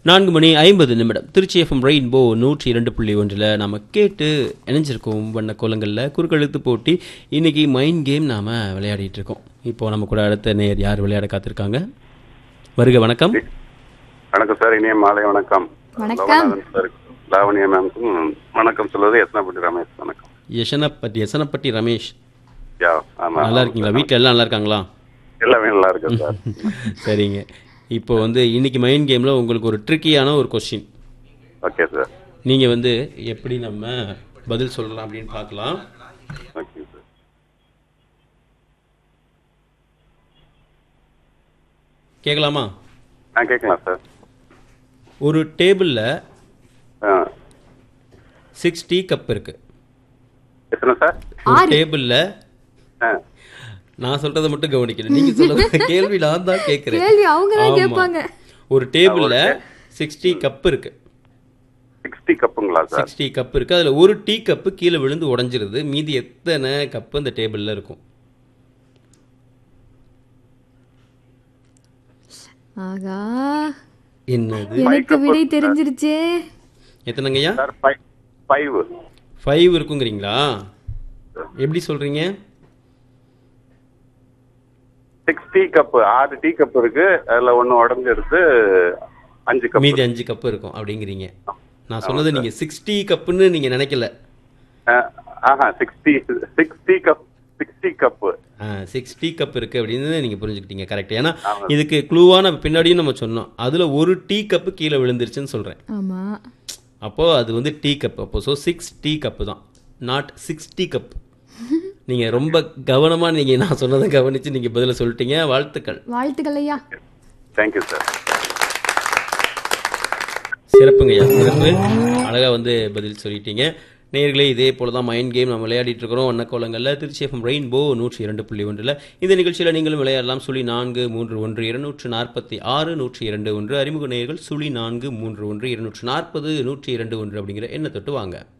நான்கு மணி ஐம்பது நிமிடம் திருச்சி எஃப்எம் ரெயின்போ நூற்றி இரண்டு புள்ளி ஒன்றில் நம்ம கேட்டு இணைஞ்சிருக்கோம் வண்ண கோலங்களில் குறுக்கெழுத்து போட்டி இன்னைக்கு மைண்ட் கேம் நாம் விளையாடிட்டு இருக்கோம் இப்போ நம்ம கூட அடுத்த நேர் யார் விளையாட காத்திருக்காங்க வருக வணக்கம் வணக்கம் சார் இனிய மாலை வணக்கம் வணக்கம். லவநாதன் சார் லாவணியா மேம்க்கும் வணக்கம் சொல்வது எஸ்னாபட்டி ரமேஷ் வணக்கம் யசனப்பட்டி யசனப்பட்டி ரமேஷ் யா ஆமா நல்லா இருக்கீங்களா வீட்டில் எல்லாம் நல்லா இருக்காங்களா எல்லாமே நல்லா இருக்கு சார் சரிங்க இப்போ வந்து இன்னைக்கு மைண்ட் கேமில் உங்களுக்கு ஒரு ட்ரிக்கியான ஒரு கொஸ்டின் ஓகே சார் நீங்கள் வந்து எப்படி நம்ம பதில் சொல்லலாம் அப்படின்னு பார்க்கலாம் ஓகே சார் கேட்கலாமா ஆ கேட்கலாம் சார் ஒரு டேபிளில் ஆ சிக்ஸ் டீ கப் இருக்கு எத்தனை சார் ஒரு டேபிளில் ஆ நான் சொல்றதை மட்டும் கவனிக்கணும் நீங்க சொல்ல கேள்வி நான் தான் கேட்கிறேன் கேள்வி அவங்க தான் ஆமா. கேட்பாங்க ஒரு டேபிள்ல சிக்ஸ்டி கப் இருக்கு சிக்ஸ்டி கப்புங்களா சார் சிக்ஸ்டி கப் இருக்கு அதுல ஒரு டீ கப்பு கீழே விழுந்து உடைஞ்சிருது மீதி எத்தனை கப் அந்த டேபிள்ல இருக்கும் ஆகா என்னது எனக்கு விடை தெரிஞ்சிருச்சே எத்தனைங்கய்யா சார் ஃபைவ் ஃபைவ் ஃபைவ் இருக்குங்கிறீங்களா எப்படி சொல்றீங்க சிக்ஸ் டீ கப்பு ஆறு டீ கப் இருக்கு அதுல ஒண்ணு உடஞ்சிருது அஞ்சு கப் மீதி அஞ்சு கப் இருக்கும் அப்படிங்கிறீங்க நான் சொன்னது நீங்க சிக்ஸ்டி கப்புன்னு நீங்க நினைக்கல ஆஹா sixty sixty cup sixty cup six tea cup இருக்கு அப்படின்னு நீங்க புரிஞ்சுக்கிட்டீங்க கரெக்ட் ஏன்னா இதுக்கு க்ளூவான பின்னாடியும் நம்ம சொன்னோம் அதுல ஒரு டீ கப்பு கீழே விழுந்துருச்சுன்னு சொல்றேன் ஆமா அப்போ அது வந்து டீ கப் அப்போ ஸோ சிக்ஸ் டீ கப்பு தான் நாட் சிக்ஸ் டீ கப் நீங்க ரொம்ப கவனமா நீங்க நான் சொன்னதை கவனிச்சு நீங்க பதில சொல்லிட்டீங்க வாழ்த்துக்கள் வாழ்த்துக்கள் ஐயா தேங்க்யூ சார் சிறப்புங்கய்யா சிறப்பு அழகா வந்து பதில் சொல்லிட்டீங்க நேர்களே இதே போல தான் மைண்ட் கேம் நம்ம விளையாடிட்டு இருக்கிறோம் வண்ணக்கோலங்களில் திருச்சி எஃப்எம் ரெயின்போ நூற்றி இரண்டு புள்ளி ஒன்றில் இந்த நிகழ்ச்சியில் நீங்களும் விளையாடலாம் சுழி நான்கு மூன்று ஒன்று இருநூற்று நாற்பத்தி ஆறு நூற்றி இரண்டு ஒன்று அறிமுக நேயர்கள் சுழி நான்கு மூன்று ஒன்று இருநூற்று நாற்பது நூற்றி இரண்டு ஒன்று அப்படிங்கிற எண்ணை தொட்டு வாங்க